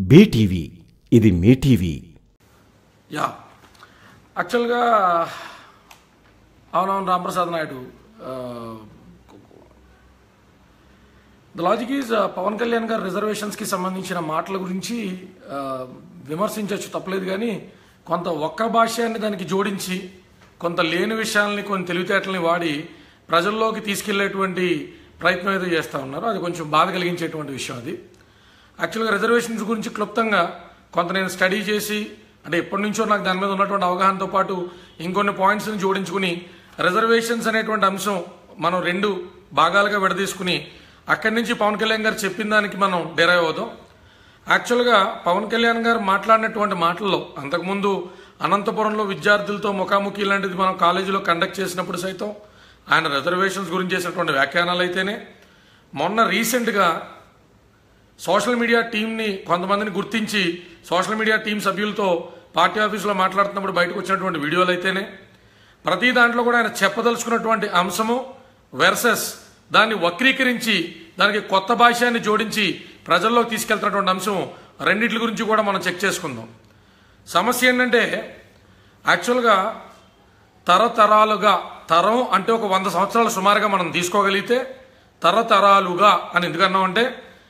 BTV ఇది మీ TV yeah యాక్చువల్గా అవునవును Ramaprasad Naidu the logic is Pawan Kalyan garu రిజర్వేషన్స్కి సంబంధించిన మాటల గురించి ఆ, విమర్శించవచ్చు తప్పలేదు కానీ కొంత ఒక్క భాష్యాన్ని దానికి జోడించి కొంత లేని విషయాల్ని కొన్ని తెలివితేటల్ని వాడి ప్రజల్లోకి తీసుకెళ్లేటువంటి ప్రయత్నం ఏదో చేస్తూ ఉన్నారు అది కొంచెం బాధ కలిగించేటువంటి విషయం అది యాక్చువల్గా రిజర్వేషన్స్ గురించి క్లుప్తంగా కొంత నేను స్టడీ చేసి అంటే ఎప్పటి నుంచో నాకు దాని మీద ఉన్నటువంటి అవగాహనతో పాటు ఇంకొన్ని పాయింట్స్ని జోడించుకుని రిజర్వేషన్స్ అనేటువంటి అంశం మనం రెండు భాగాలుగా విడదీసుకుని అక్కడి నుంచి పవన్ కళ్యాణ్ గారు చెప్పిన దానికి మనం డెరైవ్ అవుదాం యాక్చువల్గా పవన్ కళ్యాణ్ గారు మాట్లాడినటువంటి మాటల్లో అంతకుముందు అనంతపురంలో విద్యార్థులతో ముఖాముఖి లాంటిది మనం కాలేజీలో కండక్ట్ చేసినప్పుడు సైతం ఆయన రిజర్వేషన్స్ గురించి చేసినటువంటి వ్యాఖ్యానాలు అయితేనే మొన్న రీసెంట్గా సోషల్ మీడియా టీంని కొంతమందిని గుర్తించి సోషల్ మీడియా టీం సభ్యులతో పార్టీ ఆఫీసులో మాట్లాడుతున్నప్పుడు బయటకు వచ్చినటువంటి వీడియోలు అయితేనే ప్రతి దాంట్లో కూడా ఆయన చెప్పదలుచుకున్నటువంటి అంశము వెర్సెస్ దాన్ని వక్రీకరించి దానికి కొత్త భాష్యాన్ని జోడించి ప్రజల్లోకి తీసుకెళ్తున్నటువంటి అంశం రెండింటి గురించి కూడా మనం చెక్ చేసుకుందాం సమస్య ఏంటంటే యాక్చువల్గా తరతరాలుగా తరం అంటే ఒక వంద సంవత్సరాలు సుమారుగా మనం తీసుకోగలిగితే తరతరాలుగా అని ఎందుకన్నామంటే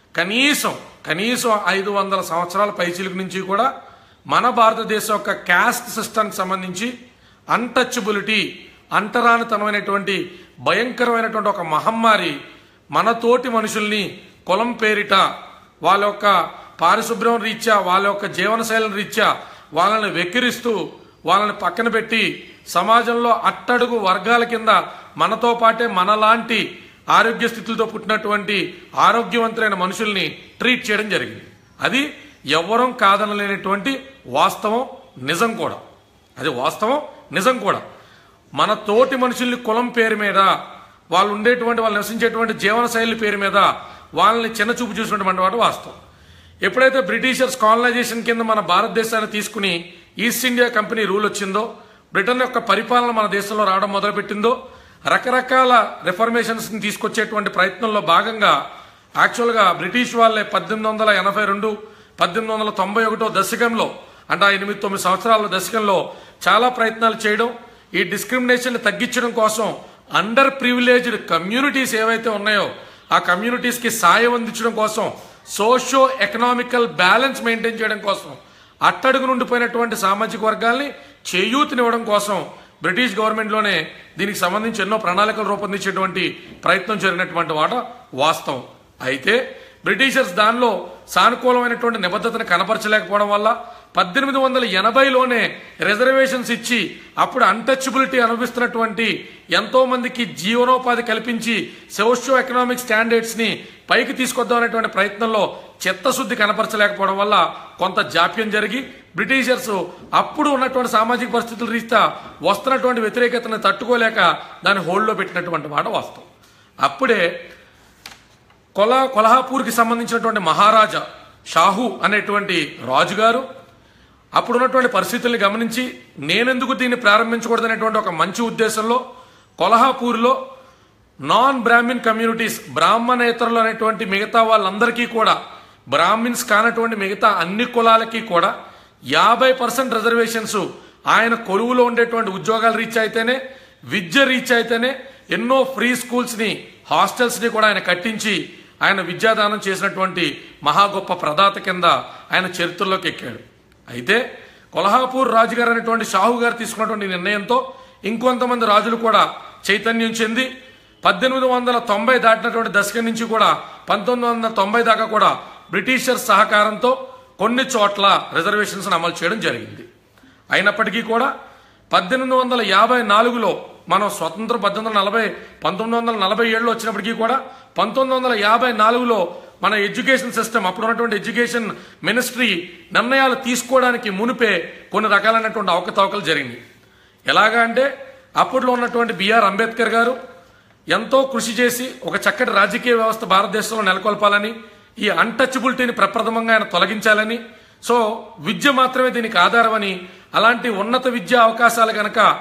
కనీసం కనీసం ఐదు వందల సంవత్సరాల పైచిలుకు నుంచి కూడా మన భారతదేశం యొక్క క్యాస్ట్ సిస్టమ్కి సంబంధించి అన్టచబిలిటీ అంటరానితనమైనటువంటి భయంకరమైనటువంటి ఒక మహమ్మారి మన తోటి మనుషుల్ని కులం పేరిట వాళ్ళ యొక్క పారిశుభ్రం రీత్యా వాళ్ళ యొక్క జీవనశైలిని రీత్యా వాళ్ళని వెక్కిరిస్తూ వాళ్ళని పక్కన పెట్టి సమాజంలో అట్టడుగు వర్గాల కింద మనతో పాటే మనలాంటి ఆరోగ్య స్థితులతో పుట్టినటువంటి ఆరోగ్యవంతులైన మనుషుల్ని ట్రీట్ చేయడం జరిగింది అది ఎవ్వరం కాదనలేనటువంటి వాస్తవం నిజం కూడా అది వాస్తవం నిజం కూడా మన తోటి మనుషుల్ని కులం పేరు మీద వాళ్ళు ఉండేటువంటి వాళ్ళు నివసించేటువంటి జీవన శైలి పేరు మీద వాళ్ళని చిన్న చూపు చూసినటువంటి వాటి వాస్తవం ఎప్పుడైతే బ్రిటిషర్స్ కాలనైజేషన్ కింద మన భారతదేశాన్ని తీసుకుని ఈస్ట్ ఇండియా కంపెనీ రూల్ వచ్చిందో బ్రిటన్ యొక్క పరిపాలన మన దేశంలో రావడం మొదలుపెట్టిందో రకరకాల రిఫర్మేషన్స్ ని తీసుకొచ్చేటువంటి ప్రయత్నంలో భాగంగా యాక్చువల్గా బ్రిటిష్ వాళ్ళే పద్దెనిమిది వందల ఎనభై రెండు పద్దెనిమిది వందల తొంభై ఒకటో దశకంలో అంటే ఆ ఎనిమిది తొమ్మిది సంవత్సరాల దశకంలో చాలా ప్రయత్నాలు చేయడం ఈ డిస్క్రిమినేషన్ తగ్గించడం కోసం అండర్ ప్రివిలేజ్డ్ కమ్యూనిటీస్ ఏవైతే ఉన్నాయో ఆ కమ్యూనిటీస్ కి సాయం అందించడం కోసం సోషో ఎకనామికల్ బ్యాలెన్స్ మెయింటైన్ చేయడం కోసం అట్టడుగు నుండిపోయినటువంటి సామాజిక వర్గాల్ని చేయూతనివ్వడం కోసం బ్రిటిష్ గవర్నమెంట్లోనే దీనికి సంబంధించి ఎన్నో ప్రణాళికలు రూపొందించేటువంటి ప్రయత్నం జరిగినటువంటి మాట వాస్తవం అయితే బ్రిటిషర్స్ దానిలో సానుకూలమైనటువంటి నిబద్ధతను కనపరచలేకపోవడం వల్ల పద్దెనిమిది వందల ఎనభైలోనే రిజర్వేషన్స్ ఇచ్చి అప్పుడు అన్టచబిలిటీ అనుభవిస్తున్నటువంటి ఎంతో మందికి జీవనోపాధి కల్పించి సోషియో ఎకనామిక్ స్టాండర్డ్స్ ని పైకి తీసుకొద్దాం అనేటువంటి ప్రయత్నంలో చిత్తశుద్ధి కనపరచలేకపోవడం వల్ల కొంత జాప్యం జరిగి బ్రిటిషర్స్ అప్పుడు ఉన్నటువంటి సామాజిక పరిస్థితుల రీత్యా వస్తున్నటువంటి వ్యతిరేకతను తట్టుకోలేక దాన్ని హోల్డ్లో పెట్టినటువంటి మాట వాస్తవం అప్పుడే కొల కొల్హాపూర్కి సంబంధించినటువంటి మహారాజా షాహు అనేటువంటి రాజుగారు అప్పుడున్నటువంటి పరిస్థితుల్ని గమనించి నేనెందుకు దీన్ని ప్రారంభించకూడదనేటువంటి ఒక మంచి ఉద్దేశంలో కొల్హాపూర్లో నాన్ బ్రాహ్మిన్ కమ్యూనిటీస్ బ్రాహ్మణేతరులు అనేటువంటి మిగతా వాళ్ళందరికీ కూడా బ్రాహ్మిన్స్ కానటువంటి మిగతా అన్ని కులాలకి కూడా యాభై పర్సెంట్ రిజర్వేషన్స్ ఆయన కొలువులో ఉండేటువంటి ఉద్యోగాల రీచ్ అయితేనే విద్య రీచ్ అయితేనే ఎన్నో ఫ్రీ స్కూల్స్ ని హాస్టల్స్ ని కూడా ఆయన కట్టించి ఆయన విద్యాదానం చేసినటువంటి మహా గొప్ప ప్రదాత కింద ఆయన చరిత్రలోకి ఎక్కాడు అయితే కొల్హాపూర్ రాజుగారు అనేటువంటి షాహు గారు తీసుకున్నటువంటి నిర్ణయంతో ఇంకొంతమంది రాజులు కూడా చైతన్యం చెంది పద్దెనిమిది వందల తొంభై దాటినటువంటి దశకం నుంచి కూడా పంతొమ్మిది వందల తొంభై దాకా కూడా బ్రిటిషర్స్ సహకారంతో కొన్ని చోట్ల రిజర్వేషన్స్ అమలు చేయడం జరిగింది అయినప్పటికీ కూడా పద్దెనిమిది వందల యాభై నాలుగులో మనం స్వతంత్రం పద్దెనిమిది వందల నలభై పంతొమ్మిది వందల నలభై ఏడులో వచ్చినప్పటికీ కూడా పంతొమ్మిది వందల యాభై నాలుగులో మన ఎడ్యుకేషన్ సిస్టమ్ అప్పుడు ఉన్నటువంటి ఎడ్యుకేషన్ మినిస్ట్రీ నిర్ణయాలు తీసుకోవడానికి మునిపే కొన్ని రకాలైనటువంటి అవకతవకలు జరిగింది ఎలాగా అంటే అప్పట్లో ఉన్నటువంటి బిఆర్ అంబేద్కర్ గారు ఎంతో కృషి చేసి ఒక చక్కటి రాజకీయ వ్యవస్థ భారతదేశంలో నెలకొల్పాలని ఈ అన్టచబిలిటీని ప్రప్రథమంగా ఆయన తొలగించాలని సో విద్య మాత్రమే దీనికి ఆధారమని అలాంటి ఉన్నత విద్యా అవకాశాలు గనక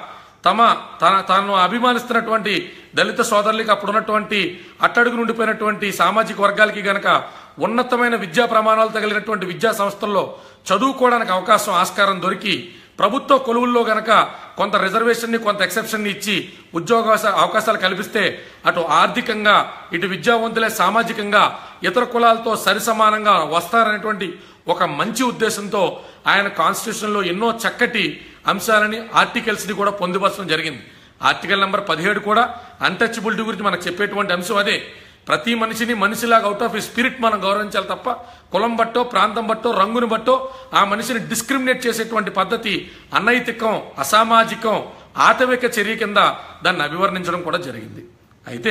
తమ తన తాను అభిమానిస్తున్నటువంటి దళిత సోదరులకి అప్పుడున్నటువంటి అట్టడుగు నుండిపోయినటువంటి సామాజిక వర్గాలకి గనక ఉన్నతమైన విద్యా ప్రమాణాలు తగిలినటువంటి విద్యా సంస్థల్లో చదువుకోవడానికి అవకాశం ఆస్కారం దొరికి ప్రభుత్వ కొలువుల్లో గనక కొంత రిజర్వేషన్ని కొంత ఎక్సెప్షన్ ఇచ్చి ఉద్యోగ అవకాశాలు కల్పిస్తే అటు ఆర్థికంగా ఇటు విద్యావంతులే సామాజికంగా ఇతర కులాలతో సరిసమానంగా వస్తారనేటువంటి ఒక మంచి ఉద్దేశంతో ఆయన కాన్స్టిట్యూషన్లో ఎన్నో చక్కటి అంశాలని ఆర్టికల్స్ని కూడా పొందుపరచడం జరిగింది ఆర్టికల్ నెంబర్ పదిహేడు కూడా అన్టచబిలిటీ గురించి మనకు చెప్పేటువంటి అంశం అదే ప్రతి మనిషిని మనిషిలాగా అవుట్ ఆఫ్ స్పిరిట్ మనం గౌరవించాలి తప్ప కులం బట్టో ప్రాంతం బట్టో రంగును బట్టో ఆ మనిషిని డిస్క్రిమినేట్ చేసేటువంటి పద్ధతి అనైతికం అసామాజికం ఆటవిక చర్య కింద దాన్ని అభివర్ణించడం కూడా జరిగింది అయితే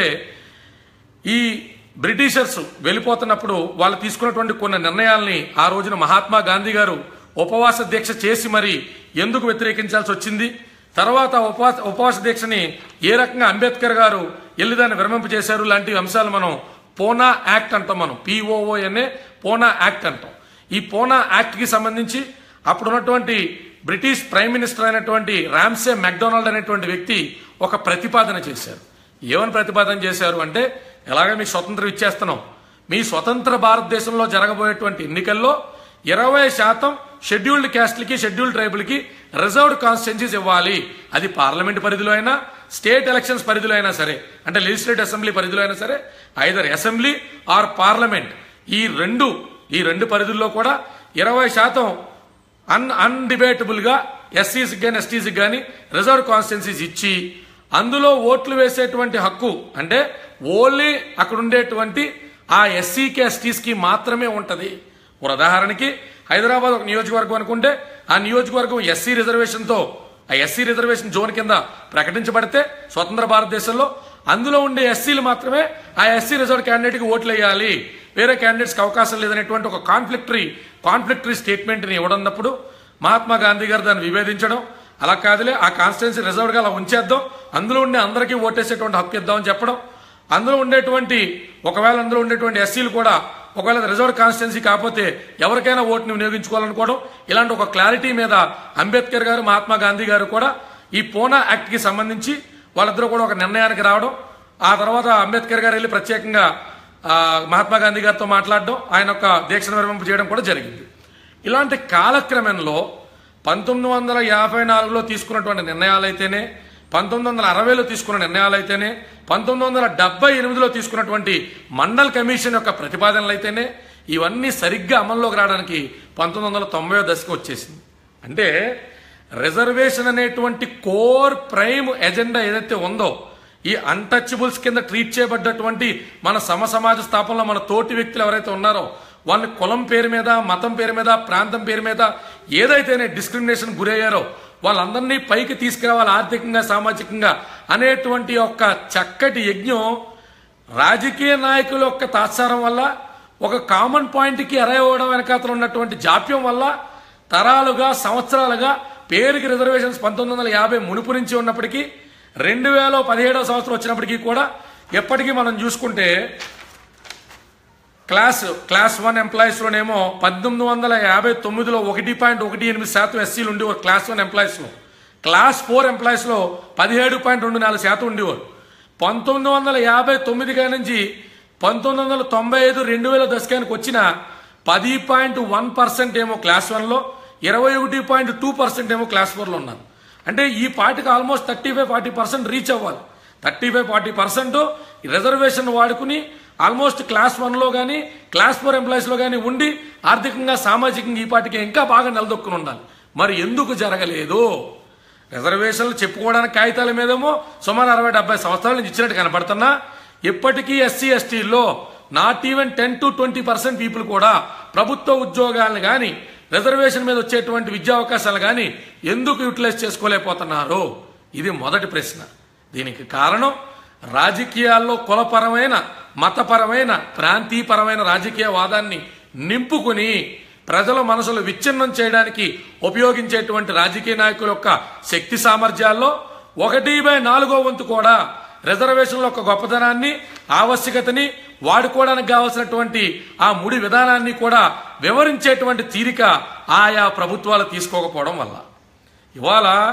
ఈ బ్రిటిషర్స్ వెళ్ళిపోతున్నప్పుడు వాళ్ళు తీసుకున్నటువంటి కొన్ని నిర్ణయాల్ని ఆ రోజున మహాత్మా గాంధీ గారు ఉపవాస దీక్ష చేసి మరి ఎందుకు వ్యతిరేకించాల్సి వచ్చింది తర్వాత ఉపవాస ఉపవాస దీక్షని ఏ రకంగా అంబేద్కర్ గారు ఎల్లి దాన్ని విరమింప చేశారు లాంటి అంశాలు మనం పోనా యాక్ట్ అంటాం మనం పిఓఓఎన్ఏ పోనా యాక్ట్ అంటాం ఈ పోనా యాక్ట్ కి సంబంధించి అప్పుడున్నటువంటి బ్రిటిష్ ప్రైమ్ మినిస్టర్ అయినటువంటి రామ్సే మెక్డొనాల్డ్ అనేటువంటి వ్యక్తి ఒక ప్రతిపాదన చేశారు ఏమని ప్రతిపాదన చేశారు అంటే ఎలాగ మీకు స్వతంత్రం ఇచ్చేస్తున్నాం మీ స్వతంత్ర భారతదేశంలో జరగబోయేటువంటి ఎన్నికల్లో ఇరవై శాతం షెడ్యూల్డ్ క్యాస్ట్లకి షెడ్యూల్డ్ ట్రైబుల్కి రిజర్వ్డ్ కాన్స్టిట్యున్సీస్ ఇవ్వాలి అది పార్లమెంట్ పరిధిలో అయినా స్టేట్ ఎలక్షన్స్ పరిధిలో అయినా సరే అంటే లెజిస్లేటివ్ అసెంబ్లీ పరిధిలో అయినా సరే ఐదర్ అసెంబ్లీ ఆర్ పార్లమెంట్ ఈ రెండు ఈ రెండు పరిధుల్లో కూడా ఇరవై శాతం అన్ అన్డిబేటబుల్ గా ఎస్సీస్కి కానీ ఎస్టీస్కి కానీ రిజర్వ్ కాన్స్టిట్యున్సీస్ ఇచ్చి అందులో ఓట్లు వేసేటువంటి హక్కు అంటే ఓన్లీ అక్కడ ఉండేటువంటి ఆ ఎస్సీకి ఎస్టీస్కి మాత్రమే ఉంటది ఒక ఉదాహరణకి హైదరాబాద్ ఒక నియోజకవర్గం అనుకుంటే ఆ నియోజకవర్గం ఎస్సీ రిజర్వేషన్తో ఆ ఎస్సీ రిజర్వేషన్ జోన్ కింద ప్రకటించబడితే స్వతంత్ర భారతదేశంలో అందులో ఉండే ఎస్సీలు మాత్రమే ఆ ఎస్సీ రిజర్వ్ క్యాండిడేట్కి ఓట్లు వేయాలి వేరే క్యాండిడేట్స్కి అవకాశం లేదనేటువంటి ఒక కాన్ఫ్లిక్టరీ కాన్ఫ్లిక్టరీ స్టేట్మెంట్ని ఇవ్వడన్నప్పుడు మహాత్మా గాంధీ గారు దాన్ని విభేదించడం అలా కాదులే ఆ కాన్స్టిట్యున్సీ రిజర్వ్గా అలా ఉంచేద్దాం అందులో ఉండే అందరికీ ఓటేసేటువంటి హక్కు ఇద్దామని చెప్పడం అందులో ఉండేటువంటి ఒకవేళ అందులో ఉండేటువంటి ఎస్సీలు కూడా ఒకవేళ రిజర్వ్ కాన్స్టిట్యున్సీ కాకపోతే ఎవరికైనా ఓటుని వినియోగించుకోవాలనుకోవడం ఇలాంటి ఒక క్లారిటీ మీద అంబేద్కర్ గారు మహాత్మా గాంధీ గారు కూడా ఈ పోనా యాక్ట్ కి సంబంధించి వాళ్ళిద్దరూ కూడా ఒక నిర్ణయానికి రావడం ఆ తర్వాత అంబేద్కర్ గారు వెళ్ళి ప్రత్యేకంగా ఆ, మహాత్మా గాంధీ గారితో మాట్లాడడం ఆయన యొక్క దీక్షను విరమింపు చేయడం కూడా జరిగింది ఇలాంటి కాలక్రమంలో పంతొమ్మిది వందల యాభై నాలుగులో తీసుకున్నటువంటి నిర్ణయాలైతేనే పంతొమ్మిది వందల అరవైలో తీసుకున్న నిర్ణయాలైతేనే పంతొమ్మిది వందల డెబ్బై ఎనిమిదిలో తీసుకున్నటువంటి మండల్ కమిషన్ యొక్క ప్రతిపాదనలు అయితేనే ఇవన్నీ సరిగ్గా అమల్లోకి రావడానికి పంతొమ్మిది వందల తొంభై దశకు వచ్చేసింది అంటే రిజర్వేషన్ అనేటువంటి కోర్ ప్రైమ్ ఎజెండా ఏదైతే ఉందో ఈ అన్టచబుల్స్ కింద ట్రీట్ చేయబడ్డటువంటి మన సమ సమాజ స్థాపనలో మన తోటి వ్యక్తులు ఎవరైతే ఉన్నారో వాళ్ళని కులం పేరు మీద మతం పేరు మీద ప్రాంతం పేరు మీద ఏదైతేనే డిస్క్రిమినేషన్ గురయ్యారో వాళ్ళందరినీ పైకి తీసుకురావాలి ఆర్థికంగా సామాజికంగా అనేటువంటి ఒక చక్కటి యజ్ఞం రాజకీయ నాయకుల యొక్క తాత్సారం వల్ల ఒక కామన్ పాయింట్కి అరవడం వెనకాతలు ఉన్నటువంటి జాప్యం వల్ల తరాలుగా సంవత్సరాలుగా పేరుకి రిజర్వేషన్స్ పంతొమ్మిది వందల యాభై మునుపు నుంచి ఉన్నప్పటికీ రెండు వేల పదిహేడవ సంవత్సరం వచ్చినప్పటికీ కూడా ఎప్పటికీ మనం చూసుకుంటే క్లాస్ క్లాస్ వన్ ఎంప్లాయీస్ లోనేమో పద్దెనిమిది వందల యాభై తొమ్మిదిలో ఒకటి పాయింట్ ఒకటి ఎనిమిది శాతం ఎస్సీలు ఉండేవారు క్లాస్ వన్ ఎంప్లాయీస్ లో క్లాస్ ఫోర్ ఎంప్లాయీస్ లో పదిహేడు పాయింట్ రెండు నాలుగు శాతం ఉండేవారు పంతొమ్మిది వందల యాభై తొమ్మిదిగా నుంచి పంతొమ్మిది వందల తొంభై ఐదు రెండు వేల దశకానికి వచ్చిన పది పాయింట్ వన్ పర్సెంట్ ఏమో క్లాస్ వన్ లో ఇరవై ఒకటి పాయింట్ టూ పర్సెంట్ ఏమో క్లాస్ ఫోర్ లో ఉన్నారు అంటే ఈ పార్టీకి almost thirty five forty percent reach అవ్వాలి thirty five forty percent reservation వాడుకుని ఆల్మోస్ట్ క్లాస్ వన్ లో కానీ క్లాస్ ఫోర్ ఎంప్లాయీస్ లో కానీ ఉండి ఆర్థికంగా సామాజికంగా ఈ పార్టీకి ఇంకా బాగా నిలదొక్కుని ఉండాలి మరి ఎందుకు జరగలేదు రిజర్వేషన్లు చెప్పుకోవడానికి కాగితాల మీదేమో సుమారు అరవై డెబ్బై సంవత్సరాల నుంచి ఇచ్చినట్టు కనపడుతున్నా ఇప్పటికీ ఎస్సీ ఎస్టీల్లో not even ten to twenty percent people కూడా ప్రభుత్వ ఉద్యోగాలను కానీ రిజర్వేషన్ మీద వచ్చేటువంటి విద్యా అవకాశాలు కానీ ఎందుకు యూటిలైజ్ చేసుకోలేకపోతున్నారు ఇది మొదటి ప్రశ్న దీనికి కారణం రాజకీయాల్లో కులపరమైన మతపరమైన ప్రాంతీయపరమైన రాజకీయ వాదాన్ని నింపుకుని ప్రజల మనసులు విచ్ఛిన్నం చేయడానికి ఉపయోగించేటువంటి రాజకీయ నాయకుల యొక్క శక్తి సామర్థ్యాల్లో ఒకటి బై నాలుగో వంతు కూడా రిజర్వేషన్ల యొక్క గొప్పతనాన్ని ఆవశ్యకతని వాడుకోవడానికి కావాల్సినటువంటి ఆ ముడి విధానాన్ని కూడా వివరించేటువంటి తీరిక ఆయా ప్రభుత్వాలు తీసుకోకపోవడం వల్ల ఇవాళ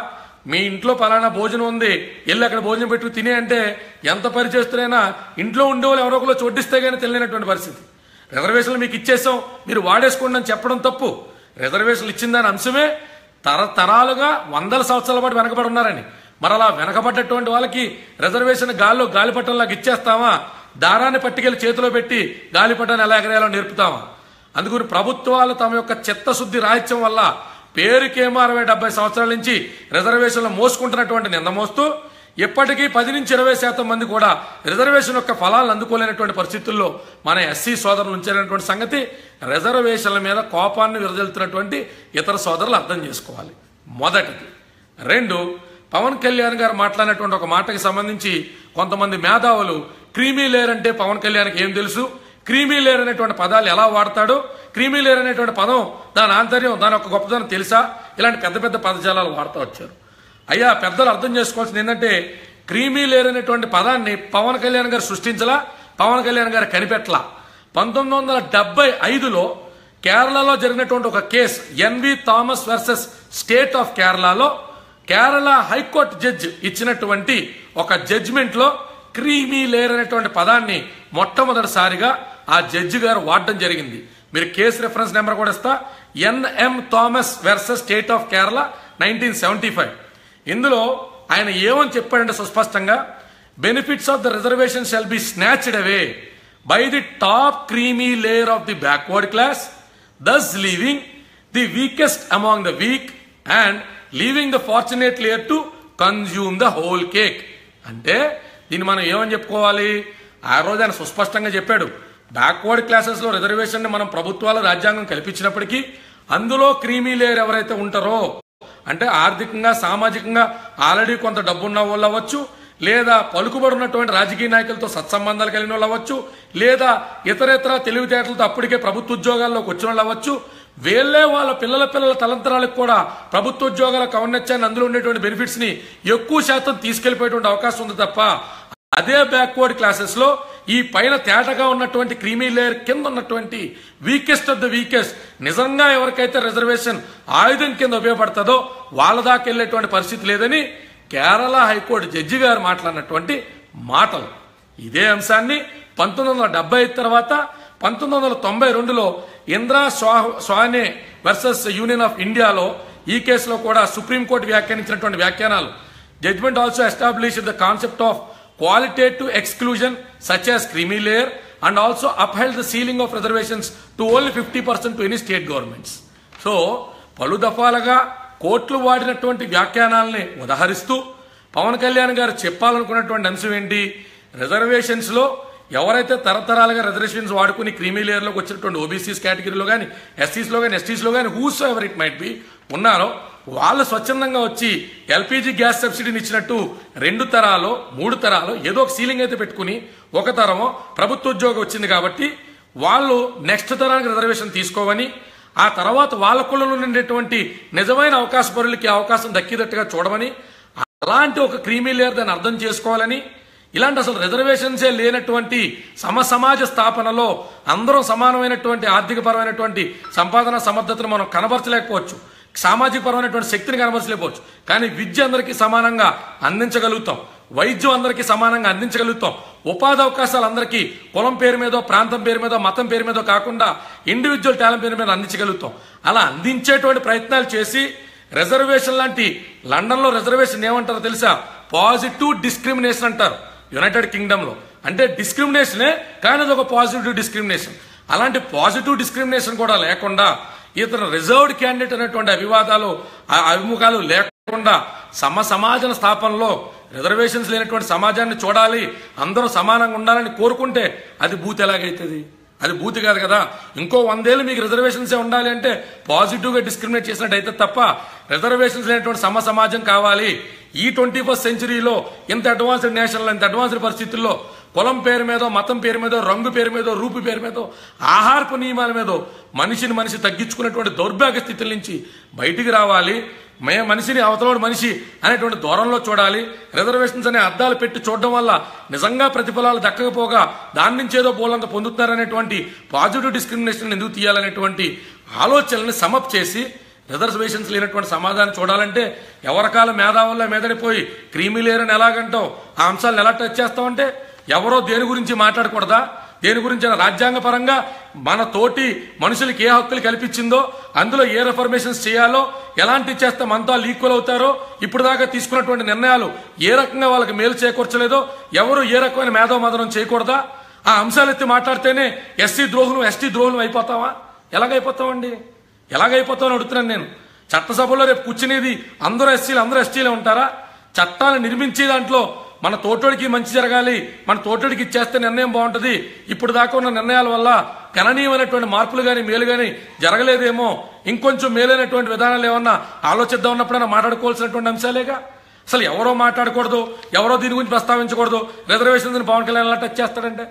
మీ ఇంట్లో పలానా భోజనం ఉంది వెళ్ళి అక్కడ భోజనం పెట్టు తినే అంటే ఎంత పని చేస్తున్నైనా ఇంట్లో ఉండేవాళ్ళు ఎవరో ఒకరు చోటిస్తే గానీ తెలియనటువంటి పరిస్థితి రిజర్వేషన్లు మీకు ఇచ్చేసాం మీరు వాడేసుకోండి అని చెప్పడం తప్పు రిజర్వేషన్లు ఇచ్చిందని అంశమే తరతరాలుగా వందల సంవత్సరాల పాటు వెనకబడి ఉన్నారని మరి అలా వెనకబడ్డటువంటి వాళ్ళకి రిజర్వేషన్ గాల్లో గాలిపటంలాగా ఇచ్చేస్తామా దారాన్ని పట్టుకెళ్లి చేతిలో పెట్టి గాలిపటాన్ని ఎలా ఎగరేయాలో నేర్పుతామా అందుకని ప్రభుత్వాలు తమ యొక్క చిత్తశుద్ధి రాహిత్యం వల్ల పేరుకేమో అరవై డెబ్బై సంవత్సరాల నుంచి రిజర్వేషన్లు మోసుకుంటున్నటువంటి నింద మోస్తూ ఇప్పటికీ పది నుంచి ఇరవై శాతం మంది కూడా రిజర్వేషన్ యొక్క ఫలాలను అందుకోలేనటువంటి పరిస్థితుల్లో మన ఎస్సీ సోదరులు ఉంచారనేటువంటి సంగతి రిజర్వేషన్ల మీద కోపాన్ని విరజల్తున్నటువంటి ఇతర సోదరులు అర్థం చేసుకోవాలి మొదటిది రెండు పవన్ కళ్యాణ్ గారు మాట్లాడినటువంటి ఒక మాటకి సంబంధించి కొంతమంది మేధావులు క్రీమీ లేయర్ అంటే పవన్ కళ్యాణ్కి ఏం తెలుసు క్రీమీ లేయర్ అనేటువంటి పదాలు ఎలా వాడతాడు క్రీమీ లేయర్ అనేటువంటి పదం దాని ఆంతర్యం దాని యొక్క గొప్పతనం తెలుసా ఇలాంటి పెద్ద పెద్ద పదజాలాలు వాడుతూ వచ్చారు అయ్యా పెద్దలు అర్థం చేసుకోవాల్సింది ఏంటంటే క్రీమీ లేయర్ అనేటువంటి పదాన్ని పవన్ కళ్యాణ్ గారు సృష్టించలా పవన్ కళ్యాణ్ గారు కనిపెట్టలా పంతొమ్మిది వందల డెబ్బై ఐదులో కేరళలో జరిగినటువంటి ఒక case NV Thomas versus state of కేరళలో కేరళ హైకోర్టు జడ్జ్ ఇచ్చినటువంటి ఒక జడ్జిమెంట్ లో క్రీమీ లేయర్ అనేటువంటి పదాన్ని మొట్టమొదటిసారిగా ఆ జడ్జి గారు వాడడం జరిగింది మీరు కేసు రెఫరెన్స్ నెంబర్ కూడా ఇస్తా NM Thomas versus state of Kerala nineteen seventy five ఇందులో ఆయన ఏమని చెప్పాడంటే సుస్పష్టంగా benefits of the reservation shall be snatched away by the top creamy layer of the backward class thus leaving the weakest among the weak and leaving the fortunate layer to consume the whole cake అంటే దీన్ని మనం ఏమని చెప్పుకోవాలి ఆ రోజు ఆయన సుస్పష్టంగా చెప్పాడు బ్యాక్వర్డ్ క్లాసెస్ లో రిజర్వేషన్ ని మనం ప్రభుత్వాల రాజ్యాంగం కల్పించినప్పటికీ అందులో క్రీమీ లేయర్ ఎవరైతే ఉంటారో అంటే ఆర్థికంగా సామాజికంగా ఆల్రెడీ కొంత డబ్బున్న వాళ్ళు అవ్వచ్చు లేదా పలుకుబడి ఉన్నటువంటి రాజకీయ నాయకులతో సత్సంబంధాలు కలిగిన వాళ్ళు అవ్వచ్చు లేదా ఇతరేతర తెలివితేటలతో అప్పటికే ప్రభుత్వ ఉద్యోగాల్లోకి వచ్చిన వాళ్ళు అవ్వచ్చు వీళ్ళే వాళ్ళ పిల్లల పిల్లల తలంతరాలకు కూడా ప్రభుత్వ ఉద్యోగాల కవనెచ్చాన్ని అందులో ఉండేటువంటి బెనిఫిట్స్ ని ఎక్కువ శాతం తీసుకెళ్లిపోయేటువంటి అవకాశం ఉంది తప్ప అదే బ్యాక్వర్డ్ క్లాసెస్ లో ఈ పైన తేటగా ఉన్నటువంటి క్రీమీ లేయర్ కింద ఉన్నటువంటి వీకెస్ట్ ఆఫ్ ద వీకెస్ట్ నిజంగా ఎవరికైతే రిజర్వేషన్ ఆయుధం కింద ఉపయోగపడుతుందో వాళ్ళ దాకా వెళ్ళేటువంటి పరిస్థితి లేదని కేరళ హైకోర్టు జడ్జి గారు మాట్లాడినటువంటి మాటలు ఇదే అంశాన్ని పంతొమ్మిది వందల డెబ్బై తర్వాత పంతొమ్మిది వందల తొంభై రెండులో ఇంద్రా స్వా స్వానే వర్సెస్ యూనియన్ ఆఫ్ ఇండియాలో ఈ కేసులో కూడా సుప్రీంకోర్టు వ్యాఖ్యానించినటువంటి వ్యాఖ్యానాలు judgement also establish the concept of qualitative exclusion such as creamy layer and also upheld the ceiling of reservations to only 50% to any state governments. So పలు దఫాలుగా కోర్టులు వాడినటువంటి వ్యాఖ్యానాలని ఉదహరిస్తూ పవన్ కళ్యాణ్ గారు చెప్పాలనుకున్నటువంటి అంశం ఏంటి రిజర్వేషన్స్ లో ఎవరైతే తరతరాలుగా రిజర్వేషన్స్ వాడుకుని క్రీమీ లేయర్ లోకి వచ్చినటువంటి ఓబీసీస్ కేటగిరీలో కానీ ఎస్సీస్ లో కానీ ఎస్టీస్ లో కానీ whosoever it might be ఉన్నారో వాళ్ళు స్వచ్ఛందంగా వచ్చి ఎల్పిజి గ్యాస్ సబ్సిడీని ఇచ్చినట్టు రెండు తరాలు మూడు తరాలు ఏదో ఒక సీలింగ్ అయితే పెట్టుకుని ఒక తరమో ప్రభుత్వ ఉద్యోగం వచ్చింది కాబట్టి వాళ్ళు నెక్స్ట్ తరానికి రిజర్వేషన్ తీసుకోవని ఆ తర్వాత వాళ్ళ కులంలో ఉండేటువంటి నిజమైన అవకాశ పరులకి అవకాశం దక్కేటట్టుగా చూడమని అలాంటి ఒక క్రీమీ లేయర్ దాన్ని అర్థం చేసుకోవాలని ఇలాంటి అసలు రిజర్వేషన్సే లేనటువంటి సమ సమాజ స్థాపనలో అందరూ సమానమైనటువంటి ఆర్థిక పరమైనటువంటి సంపాదన సమర్థతను మనం కనబరచలేకపోవచ్చు సామాజిక పరమైనటువంటి శక్తిని కనబరచలేకపోవచ్చు కానీ విద్య అందరికీ సమానంగా అందించగలుగుతాం వైద్యం అందరికీ సమానంగా అందించగలుగుతాం ఉపాధి అవకాశాలు అందరికీ కులం పేరు మీదో ప్రాంతం పేరు మీదో మతం పేరు మీదో కాకుండా ఇండివిజువల్ టాలెంట్ పేరు మీద అందించగలుగుతాం అలా అందించేటువంటి ప్రయత్నాలు చేసి రిజర్వేషన్ లాంటి లండన్ లో రిజర్వేషన్ ఏమంటారో తెలుసా పాజిటివ్ డిస్క్రిమినేషన్ అంటారు యునైటెడ్ కింగ్డమ్ లో అంటే డిస్క్రిమినేషనే కానీ అది ఒక పాజిటివ్ డిస్క్రిమినేషన్ అలాంటి పాజిటివ్ డిస్క్రిమినేషన్ కూడా లేకుండా ఇతను రిజర్వ్డ్ క్యాండిడేట్ అనేటువంటి అభివాదాలు ఆ అభిముఖాలు లేకుండా సమ సమాజన స్థాపనలో రిజర్వేషన్స్ లేనటువంటి సమాజాన్ని చూడాలి అందరూ సమానంగా ఉండాలని కోరుకుంటే అది బూత్ ఎలాగైతుంది అది బూత్ కాదు కదా ఇంకో వందేళ్ళు మీకు రిజర్వేషన్స్ ఉండాలి అంటే పాజిటివ్ గా డిస్క్రిమినేట్ చేసినట్టు అయితే తప్ప రిజర్వేషన్స్ లేనటువంటి సమ సమాజం కావాలి ఈ ట్వంటీ ఫస్ట్ సెంచురీలో ఇంత అడ్వాన్స్డ్ నేషన్లో ఇంత అడ్వాన్స్డ్ పరిస్థితుల్లో కులం పేరు మీదో మతం పేరు మీదో రంగు పేరు మీదో రూపు పేరు మీదో ఆహారపు నియమాల మీదో మనిషిని మనిషి తగ్గించుకున్నటువంటి దౌర్భాగ్య స్థితుల నుంచి బయటికి రావాలి మే మనిషిని అవతలోడు మనిషి అనేటువంటి దూరంలో చూడాలి రిజర్వేషన్స్ అనే అద్దాలు పెట్టి చూడడం వల్ల నిజంగా ప్రతిఫలాలు దక్కకపోగా దాని నుంచి ఏదో బోలంత పొందుతున్నారనేటువంటి పాజిటివ్ డిస్క్రిమినేషన్ ఎందుకు తీయాలనేటువంటి ఆలోచనల్ని సమప్ చేసి రిజర్వేషన్స్ లేనటువంటి సమాధానం చూడాలంటే ఎవరికాల మేధావుల్లో మెదడిపోయి క్రీమీ లేరని ఎలాగంటావు ఆ అంశాలను ఎలా టచ్ చేస్తావంటే ఎవరో దేని గురించి మాట్లాడకూడదా దేని గురించి రాజ్యాంగ పరంగా మన తోటి మనుషులకి ఏ హక్కులు కల్పించిందో అందులో ఏ రిఫర్మేషన్స్ చేయాలో ఎలాంటి చేస్తే మనతో వాళ్ళు ఈక్వల్ అవుతారో ఇప్పుడు దాకా తీసుకున్నటువంటి నిర్ణయాలు ఏ రకంగా వాళ్ళకి మేలు చేకూర్చలేదో ఎవరు ఏ రకమైన మేధో మదనం చేయకూడదా ఆ అంశాలు ఎత్తి మాట్లాడితేనే ఎస్సీ ద్రోహులు ఎస్టీ ద్రోహులు అయిపోతావా ఎలాగైపోతామండి ఎలాగైపోతామని అడుగుతున్నాను నేను చట్టసభలో రేపు కూర్చునేది అందరూ ఎస్సీలు అందరూ ఎస్టీలే ఉంటారా చట్టాలు నిర్మించే దాంట్లో మన తోటోడికి మంచి జరగాలి మన తోటోడికి ఇచ్చేస్తే నిర్ణయం బాగుంటుంది ఇప్పుడు దాకా ఉన్న నిర్ణయాల వల్ల గణనీయమైనటువంటి మార్పులు కానీ మేలు కానీ జరగలేదేమో ఇంకొంచెం మేలైనటువంటి విధానాలు ఏమన్నా ఆలోచిద్దాం ఉన్నప్పుడైనా మాట్లాడుకోవాల్సినటువంటి అంశాలేగా అసలు ఎవరో మాట్లాడకూడదు ఎవరో దీని గురించి ప్రస్తావించకూడదు రిజర్వేషన్ పవన్ కళ్యాణ్ ఎలా టచ్ చేస్తాడంటే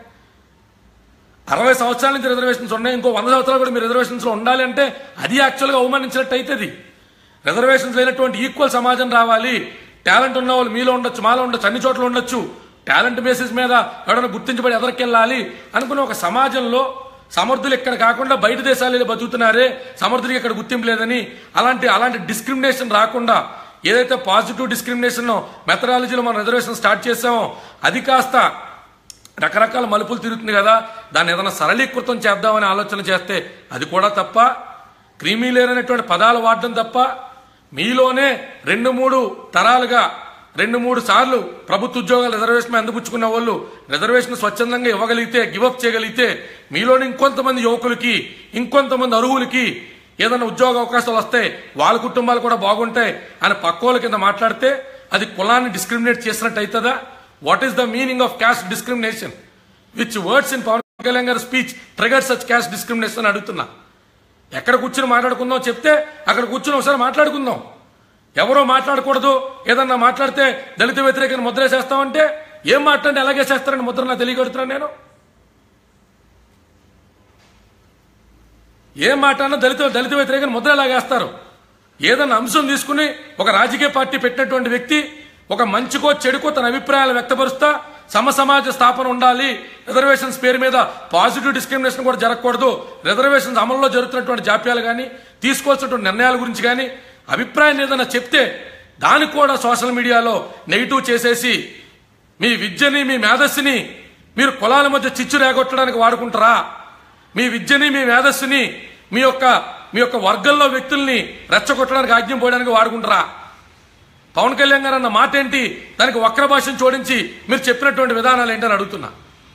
అరవై సంవత్సరాల నుంచి రిజర్వేషన్స్ ఉన్నాయి ఇంకో వంద సంవత్సరాలు కూడా మీరు రిజర్వేషన్స్ లో ఉండాలి అంటే అది యాక్చువల్గా అవమానించినట్టు అవుతుంది రిజర్వేషన్స్ లేనటువంటి ఈక్వల్ సమాజం రావాలి టాలెంట్ ఉన్న వాళ్ళు మీలో ఉండొచ్చు మాలో ఉండొచ్చు అన్ని చోట్ల ఉండొచ్చు టాలెంట్ బేసిస్ మీద ఎవరైనా గుర్తించబడి ఎదరికెళ్ళాలి అనుకున్న ఒక సమాజంలో సమర్థులు ఇక్కడ కాకుండా బయట దేశాలలో బతుకుతున్నారే సమర్థులకి ఇక్కడ గుర్తింపు లేదని అలాంటి అలాంటి డిస్క్రిమినేషన్ రాకుండా ఏదైతే పాజిటివ్ డిస్క్రిమినేషన్ మెథడాలజీలో మనం రిజర్వేషన్ స్టార్ట్ చేసామో అది కాస్త రకరకాల మలుపులు తిరుగుతుంది కదా దాన్ని ఏదైనా సరళీకృతం చేద్దామని ఆలోచన చేస్తే అది కూడా తప్ప క్రీమీ లేరనేటువంటి పదాలు వాడడం తప్ప మీలోనే రెండు మూడు తరాలుగా రెండు మూడు సార్లు ప్రభుత్వ ఉద్యోగాలు రిజర్వేషన్ అందిపుచ్చుకున్న వాళ్ళు రిజర్వేషన్ స్వచ్ఛందంగా ఇవ్వగలిగితే గివప్ చేయగలిగితే మీలోని ఇంకొంతమంది యువకులకి ఇంకొంతమంది అరువులకి ఏదైనా ఉద్యోగ అవకాశాలు వస్తాయి వాళ్ళ కుటుంబాలు కూడా బాగుంటాయి అని పక్కోళ్ళ కింద మాట్లాడితే అది కులాన్ని డిస్క్రిమినేట్ చేసినట్టు అవుతుందా what is the meaning of caste discrimination which words in Pawan Kalyan గారి speech trigger such caste discrimination అడుగుతున్నా ఎక్కడ కూర్చుని మాట్లాడుకుందాం చెప్తే అక్కడ కూర్చుని ఒకసారి మాట్లాడుకుందాం ఎవరో మాట్లాడకూడదు ఏదన్నా మాట్లాడితే దళిత వ్యతిరేకని ముద్రేసేస్తామంటే ఏం మాట్లాడి ఎలాగేసేస్తారని ముద్ర నాకు తెలియగడుతున్నాను నేను ఏం మాట్లాడినా దళిత దళిత వ్యతిరేకని ముద్ర ఎలాగేస్తారు ఏదన్నా అంశం తీసుకుని ఒక రాజకీయ పార్టీ పెట్టినటువంటి వ్యక్తి ఒక మంచికో చెడుకో తన అభిప్రాయాలు వ్యక్తపరుస్తా సమ సమాజ స్థాపన ఉండాలి రిజర్వేషన్స్ పేరు మీద పాజిటివ్ డిస్క్రిమినేషన్ కూడా జరగకూడదు రిజర్వేషన్స్ అమల్లో జరుగుతున్నటువంటి జాప్యాలు కానీ తీసుకోవాల్సినటువంటి నిర్ణయాల గురించి కానీ అభిప్రాయం ఏదైనా చెప్తే దానికి కూడా సోషల్ మీడియాలో నెగిటివ్ చేసేసి మీ విద్యని మీ మేధస్సుని మీరు కులాల మధ్య చిచ్చు రేగొట్టడానికి వాడుకుంటారా మీ విద్యని మీ మేధస్సుని మీ యొక్క మీ యొక్క వర్గంలో వ్యక్తుల్ని రెచ్చగొట్టడానికి ఆజ్ఞం పోయడానికి వాడుకుంటారా పవన్ కళ్యాణ్ గారు అన్న మాట ఏంటి దానికి వక్ర భాషను జోడించి మీరు చెప్పినటువంటి విధానాలు ఏంటని అడుగుతున్నా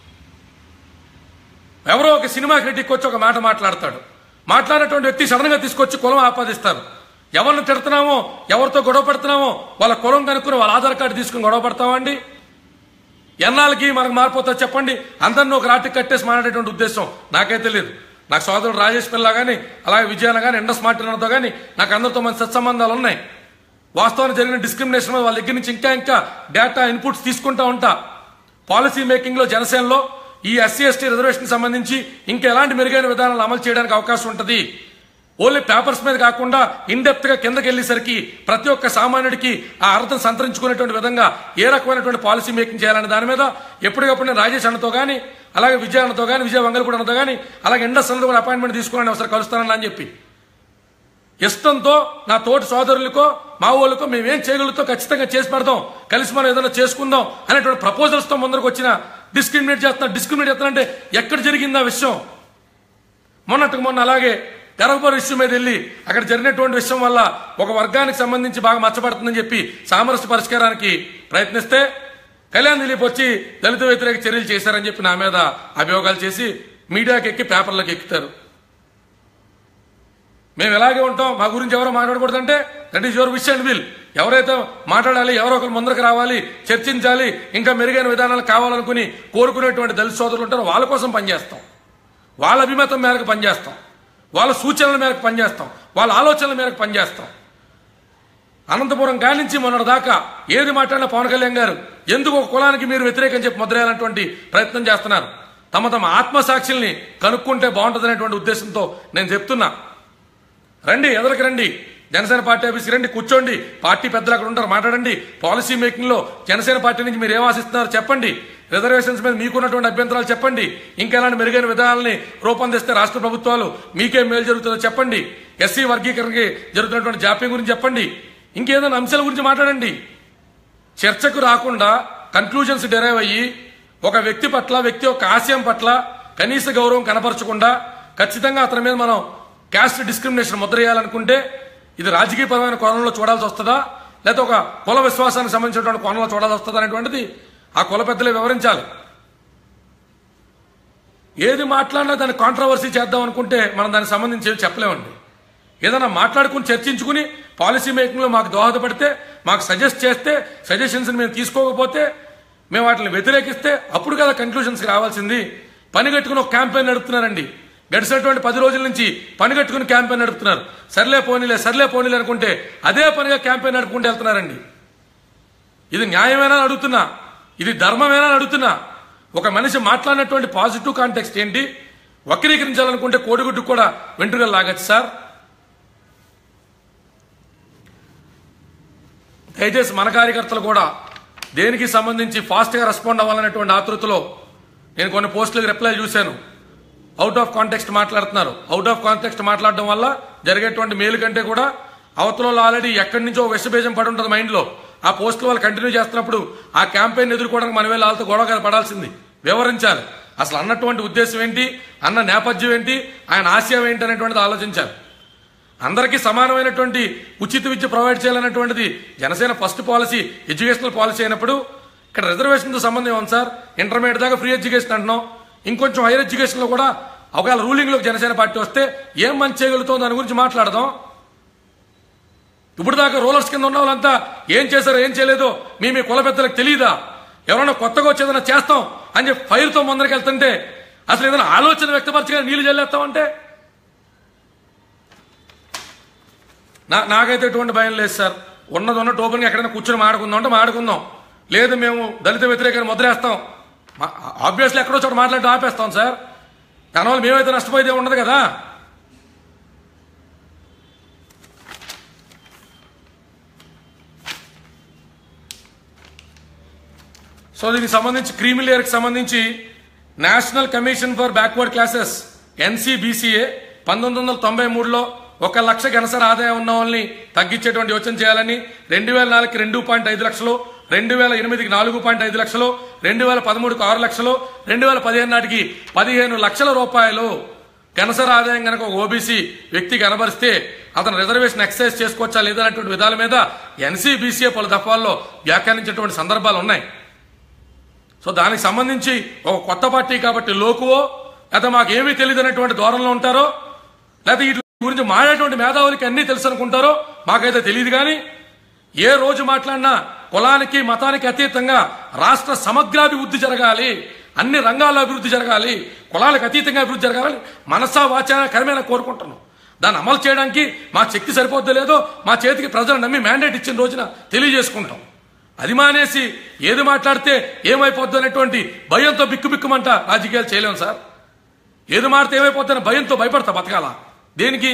ఎవరో ఒక సినిమా క్రిటిక్ వచ్చి ఒక మాట మాట్లాడతాడు మాట్లాడినటువంటి వ్యక్తి సడన్ గా తీసుకొచ్చి కులం ఆపాదిస్తారు ఎవరిని తిడుతున్నామో ఎవరితో గొడవ పడుతున్నామో వాళ్ళ కులం కనుక్కుని వాళ్ళ ఆధార్ కార్డు తీసుకుని గొడవ పడతామండి ఎన్నాళ్ళకి మనకు మారిపోతుంది చెప్పండి అందరిని ఒక రాటికి కట్టేసి మాట్లాడేటువంటి ఉద్దేశం నాకైతే లేదు నాకు సోదరుడు రాజేష్ పిల్ల కానీ అలాగే విజయాన కానీ ఎండ స్మార్ట్ తో కానీ నాకు అందరితో మంచి సత్సంబంధాలు ఉన్నాయి వాస్తవానికి జరిగిన డిస్క్రిమినేషన్ మీద వాళ్ళ దగ్గర నుంచి ఇంకా ఇంకా డేటా ఇన్పుట్స్ తీసుకుంటా ఉంటా పాలసీ మేకింగ్ లో జనసేనలో ఈ ఎస్సీ ఎస్టీ రిజర్వేషన్ సంబంధించి ఇంకా ఎలాంటి మెరుగైన విధానాలు అమలు చేయడానికి అవకాశం ఉంటుంది ఓన్లీ పేపర్స్ మీద కాకుండా ఇన్ డెప్త్ గా కిందకి వెళ్ళేసరికి ప్రతి ఒక్క సామాన్యుడికి ఆ అర్థం సంతరించుకునేటువంటి విధంగా ఏ రకమైనటువంటి పాలసీ మేకింగ్ చేయాలనే దాని మీద ఎప్పటికప్పుడు నేను రాజేష్ అన్నతో కానీ అలాగే విజయ అన్నతో కానీ విజయ వంగలపూడి అన్నతో కానీ అలాగే ఇండస్ అన్నతో కూడా అపాయింట్మెంట్ తీసుకుని ఒకసారి కలుస్తానని అని చెప్పి ఇష్టంతో నా తోటి సోదరులకో మా వాళ్ళకో మేమేం చేయగలుగుతాం ఖచ్చితంగా చేసి పెడతాం కలిసి మనం ఏదైనా చేసుకుందాం అనేటువంటి ప్రపోజల్స్ తో ముందరకు వచ్చిన డిస్క్రిమినేట్ చేస్తున్నా డిస్క్రిమినేట్ చేస్తున్నా అంటే ఎక్కడ జరిగింది ఆ విషయం మొన్నటికి మొన్న అలాగే గర్భపర ఇష్యూ మీద వెళ్ళి అక్కడ జరిగినటువంటి విషయం వల్ల ఒక వర్గానికి సంబంధించి బాగా మచ్చబడుతుందని చెప్పి సామరస్య పరిష్కారానికి ప్రయత్నిస్తే కళ్యాణ్ దిలీప్ వచ్చి దళిత వ్యతిరేక చర్యలు చేశారని చెప్పి నా మీద అభియోగాలు చేసి మీడియాకి ఎక్కి పేపర్లకు ఎక్కుతారు మేము ఎలాగే ఉంటాం మా గురించి ఎవరో మాట్లాడకూడదంటే that is your wish and will ఎవరైతే మాట్లాడాలి ఎవరో ఒకరు ముందరకు రావాలి చర్చించాలి ఇంకా మెరుగైన విధానాలు కావాలనుకుని కోరుకునేటువంటి దళిత సోదరులు ఉంటారో వాళ్ళ కోసం పనిచేస్తాం వాళ్ళ అభిమతం మేరకు పనిచేస్తాం వాళ్ళ సూచనల మేరకు పనిచేస్తాం వాళ్ళ ఆలోచనల మేరకు పనిచేస్తాం అనంతపురం కానించి మొన్నటి దాకా ఏది మాట్లాడినా పవన్ కళ్యాణ్ గారు ఎందుకు ఒక కులానికి మీరు వ్యతిరేకం చెప్పి ముద్రేయాలన్నటువంటి ప్రయత్నం చేస్తున్నారు తమ తమ ఆత్మసాక్షుల్ని కనుక్కుంటే బాగుంటుందనేటువంటి ఉద్దేశంతో నేను చెప్తున్నా రండి ఎదరికి రండి జనసేన పార్టీ ఆఫీస్కి రండి కూర్చోండి పార్టీ పెద్దలు అక్కడ ఉంటారు మాట్లాడండి పాలసీ మేకింగ్ లో జనసేన పార్టీ నుంచి మీరు ఏం ఆశిస్తున్నారో చెప్పండి రిజర్వేషన్స్ మీద మీకున్నటువంటి అభ్యంతరాలు చెప్పండి ఇంకెలాంటి మెరుగైన విధానాలని రూపొందిస్తే రాష్ట్ర ప్రభుత్వాలు మీకేం మేలు జరుగుతుందో చెప్పండి ఎస్సీ వర్గీకరణకి జరుగుతున్నటువంటి జాప్యం గురించి చెప్పండి ఇంకేదైనా అంశాల గురించి మాట్లాడండి చర్చకు రాకుండా కన్క్లూజన్స్ డెరైవ్ అయ్యి ఒక వ్యక్తి పట్ల వ్యక్తి యొక్క ఆశయం పట్ల కనీస గౌరవం కనపరచకుండా ఖచ్చితంగా అతని మీద మనం క్యాస్ట్ డిస్క్రిమినేషన్ ముద్ర వేయాలనుకుంటే ఇది రాజకీయపరమైన కోణంలో చూడాల్సి వస్తుందా లేకపోతే ఒక కుల విశ్వాసానికి సంబంధించినటువంటి కోణంలో చూడాల్సి వస్తుందా అనేటువంటిది ఆ కుల పెద్దలే వివరించాలి ఏది మాట్లాడినా దాన్ని కాంట్రవర్సీ చేద్దాం అనుకుంటే మనం దానికి సంబంధించి ఏమి చెప్పలేమండి ఏదైనా మాట్లాడుకుని చర్చించుకుని పాలసీ మేకింగ్లో మాకు దోహదపడితే మాకు సజెస్ట్ చేస్తే సజెషన్స్ మేము తీసుకోకపోతే మేము వాటిని వ్యతిరేకిస్తే అప్పుడు కదా కన్క్లూషన్స్కి రావాల్సింది పని కట్టుకుని ఒక క్యాంపెయిన్ నడుపుతున్నారండి గడిచినటువంటి పది రోజుల నుంచి పని కట్టుకుని క్యాంపెయిన్ నడుపుతున్నారు సర్లే పోనీలే సర్లే పోనీలే అనుకుంటే అదే పనిగా క్యాంపెయిన్ నడుపుకుంటూ వెళ్తున్నారండి ఇది న్యాయమేనా అని అడుగుతున్నా ఇది ధర్మమేనా అని అడుగుతున్నా ఒక మనిషి మాట్లాడినటువంటి పాజిటివ్ కాంటెక్స్ట్ ఏంటి వక్రీకరించాలనుకుంటే కోడిగుడ్డు కూడా వెంట్రుకలు లాగచ్చు సార్ దయచేసి మన కార్యకర్తలు కూడా దేనికి సంబంధించి ఫాస్ట్గా రెస్పాండ్ అవ్వాలనేటువంటి ఆతృతలో నేను కొన్ని పోస్టులకు రిప్లై చూశాను అవుట్ ఆఫ్ కాంటెక్స్ట్ మాట్లాడుతున్నారు అవుట్ ఆఫ్ కాంటెక్స్ట్ మాట్లాడడం వల్ల జరిగేటువంటి మేలు కంటే కూడా అవతలలో ఆల్రెడీ ఎక్కడి నుంచో విషబీజం పడి ఉంటుంది మైండ్లో ఆ పోస్టులు వాళ్ళు కంటిన్యూ చేస్తున్నప్పుడు ఆ క్యాంపెయిన్ ఎదుర్కోవడానికి మనమే వాళ్ళతో గొడవ పడాల్సింది వివరించాలి అసలు అన్నటువంటి ఉద్దేశం ఏంటి అన్న నేపథ్యం ఏంటి ఆయన ఆశయం ఏంటి అనేటువంటిది ఆలోచించాలి అందరికీ సమానమైనటువంటి ఉచిత విద్య ప్రొవైడ్ చేయాలనేటువంటిది Janasena first policy educational policy అయినప్పుడు ఇక్కడ రిజర్వేషన్తో సంబంధం ఉంది సార్ ఇంటర్మీడియట్ దాకా ఫ్రీ ఎడ్యుకేషన్ అంటున్నాం ఇంకొంచెం హైయర్ ఎడ్యుకేషన్లో కూడా ఒకవేళ రూలింగ్లోకి జనసేన పార్టీ వస్తే ఏం మంచి చేయగలుగుతుందో దాని గురించి మాట్లాడదాం ఇప్పుడు దాకా రూలర్స్ కింద ఉన్న వాళ్ళంతా ఏం చేశారో ఏం చేయలేదో మీ మీ కుల పెద్దలకు తెలియదా ఎవరైనా కొత్తగా వచ్చేదైనా చేస్తాం అని చెప్పి ఫైర్తో ముందరికి వెళ్తుంటే అసలు ఏదైనా ఆలోచన వ్యక్తపరచగా నీళ్లు చల్లేస్తామంటే నా నాకైతే ఎటువంటి భయం లేదు సార్ ఉన్నది ఉన్న టోపెన్గా ఎక్కడైనా కూర్చొని మాడుకుందాం అంటే మాడుకుందాం లేదు మేము దళిత వ్యతిరేకాన్ని ముద్రేస్తాం ఆబ్వియస్లీ ఎక్కడో చోట మాట్లాడి ఆపేస్తాం సార్ దానివల్ల మేమైతే నష్టపోయేది ఏమి ఉండదు కదా సో దీనికి సంబంధించి క్రీమీ లేయర్కి సంబంధించి national commission for backward classes NCBCA పంతొమ్మిది వందల తొంభై మూడులో ఒక లక్ష గనసర ఆదాయం ఉన్న వాళ్ళని తగ్గించేటువంటి యోచన చేయాలని రెండు వేల నాలుగుకి రెండు పాయింట్ ఐదు లక్షలు రెండు వేల ఎనిమిదికి నాలుగు పాయింట్ ఐదు లక్షలు రెండు వేల పదమూడుకి ఆరు లక్షలు రెండు వేల పదిహేను నాటికి పదిహేను లక్షల రూపాయలు గనసర ఆదాయం కనుక ఒక ఓబీసీ వ్యక్తి కనబరిస్తే అతను రిజర్వేషన్ ఎక్సైజ్ చేసుకోవచ్చా లేదనేటువంటి విధాల మీద ఎన్సీబీసీఏ పలు దఫాల్లో వ్యాఖ్యానించేటువంటి సందర్భాలు ఉన్నాయి సో దానికి సంబంధించి ఒక కొత్త పార్టీ కాబట్టి లోకువో లేదా మాకు ఏమీ తెలియదు అనేటువంటి ధోరణిలో ఉంటారో లేదా వీటి గురించి మాడేటువంటి మేధావులకి అన్నీ తెలుసు అనుకుంటారో మాకైతే తెలియదు కానీ ఏ రోజు మాట్లాడినా కులానికి మతానికి అతీతంగా రాష్ట్ర సమగ్రాభివృద్ధి జరగాలి అన్ని రంగాల్లో అభివృద్ధి జరగాలి కులాలకు అతీతంగా అభివృద్ధి జరగాలి మనసా వాచాన కరమైన కోరుకుంటున్నాం దాన్ని అమలు చేయడానికి మా శక్తి సరిపోద్దో లేదో మా చేతికి ప్రజలు నమ్మి మ్యాండేట్ ఇచ్చిన రోజున తెలియజేసుకుంటాం అది మానేసి ఏది మాట్లాడితే ఏమైపోద్దు అనేటువంటి భయంతో బిక్కుబిక్కుమంట రాజకీయాలు చేయలేము సార్ ఏది మాడితే ఏమైపోతుందని భయంతో భయపడతా బతకాల దేనికి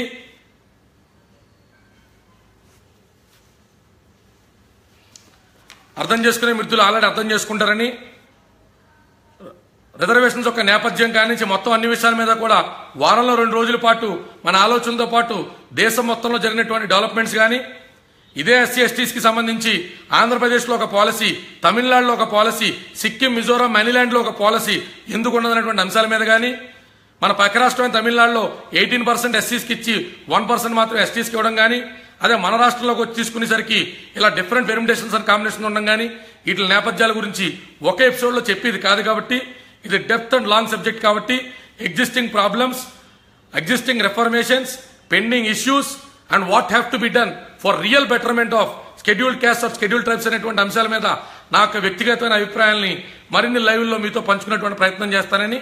అర్థం చేసుకునే మిత్రులు ఆల్రెడీ అర్థం చేసుకుంటారని రిజర్వేషన్స్ యొక్క నేపథ్యం కానించి మొత్తం అన్ని విషయాల మీద కూడా వారంలో రెండు రోజుల పాటు మన ఆలోచనతో పాటు దేశం మొత్తంలో జరిగినటువంటి డెవలప్మెంట్స్ కానీ ఇదే ఎస్సీ ఎస్టీస్కి సంబంధించి ఆంధ్రప్రదేశ్లో ఒక పాలసీ తమిళనాడులో ఒక పాలసీ సిక్కిం మిజోరాం మనీలాండ్లో ఒక పాలసీ ఎందుకు ఉన్నదనేటువంటి అంశాల మీద కానీ మన పక్క రాష్ట్రమైన తమిళనాడులో ఎయిటీన్ పర్సెంట్ ఎస్సీస్కి ఇచ్చి వన్ పర్సెంట్ మాత్రం ఎస్టీస్కి ఇవ్వడం కానీ అదే మన రాష్ట్రంలోకి వచ్చి తీసుకునేసరికి ఇలా డిఫరెంట్ పెర్మిటేషన్స్ అండ్ కాంబినేషన్ ఉండడం కానీ వీటి నేపథ్యాల గురించి ఒక ఎపిసోడ్లో చెప్పేది కాదు కాబట్టి ఇది డెప్త్ అండ్ లాంగ్ సబ్జెక్ట్ కాబట్టి existing problems existing reformations pending issues and what have to be done for real betterment of scheduled caste of schedule tribes అనేటువంటి అంశాల మీద నా యొక్క వ్యక్తిగతమైన అభిప్రాయాల్ని మరిన్ని లైవ్ల్లో మీతో పంచుకునేటువంటి ప్రయత్నం చేస్తానని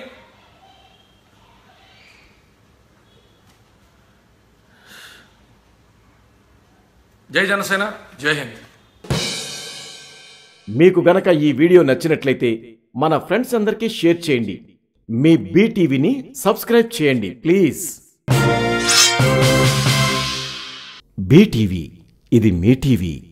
జై జనసేన జై హింద్ మీకు గనక ఈ వీడియో నచ్చినట్లయితే మన ఫ్రెండ్స్ అందరికీ షేర్ చేయండి మీ బీటీవీని సబ్స్క్రైబ్ చేయండి ప్లీజ్ బీటీవీ ఇది మీ టీవీ